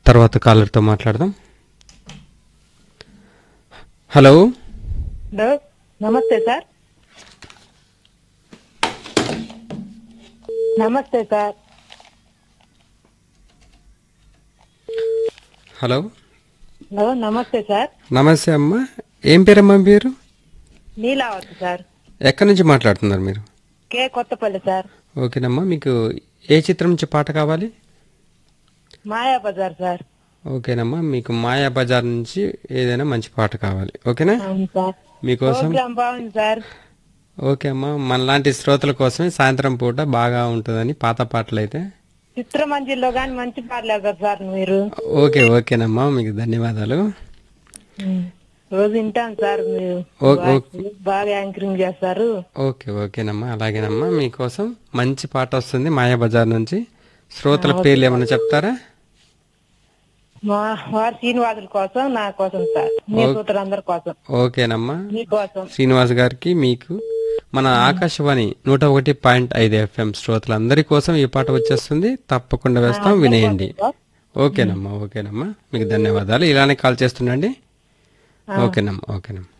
తర్వాత కాలర్తో మాట్లాడదాం హలో హలో నమస్తే సార్ నమస్తే సార్ హలో హలో నమస్తే సార్ నమస్తే అమ్మా ఏం పేరమ్మా మీ పేరు నీలావతి సార్ ఎక్కడి నుంచి మాట్లాడుతున్నారు మీరు కే కొత్తపల్లి సార్ ఓకేనమ్మా మీకు ఏ చిత్రం నుంచి పాట కావాలి మాయా బజార్ సార్ ఓకేనమ్మా మీకు మాయా బజార్ నుంచి ఏదైనా మంచి పాట కావాలి ఓకేనా అవును సార్ మీకోసం ప్రోగ్రామ్ బాగుంది సార్ ఓకే అమ్మా మనలాంటి శ్రోతల కోసమే సాయంత్రం పూట బాగా ఉంటుందని పాత పాటలు అయితే చిత్రమంజిల్లో గాని మంచి పాటలు కదా సార్ మీరు ఓకే ఓకేనమ్మా మీకు ధన్యవాదాలు రోజు వింటాను సార్ మీరు ఓ- ఓ- బాగా యాంకరింగ్ చేస్తారు ఓకే ఓకేనమ్మా అలాగేనమ్మా మీకోసం మంచి పాట వస్తుంది మాయా బజార్ నుంచి శ్రోతల పేర్లు ఏమైనా చెప్తారా మా వారి శ్రీనివాసుల కోసం నా కోసం సార్ మీ కూతురందరి కోసం ఓకేనమ్మా మీకోసం శ్రీనివాస్ గారికి మీకు మన ఆకాశవాణి నూట ఒకటి పాయింట్ ఐదు ఎఫ్ఎం శ్రోతలందరి కోసం ఈ పాట వచ్చేస్తుంది తప్పకుండా వేస్తాం వినేయండి ఓకేనమ్మా ఓకేనమ్మా మీకు ధన్యవాదాలు ఇలానే కాల్ చేస్తుండండి ఓకేనమ్మా ఓకేనమ్మా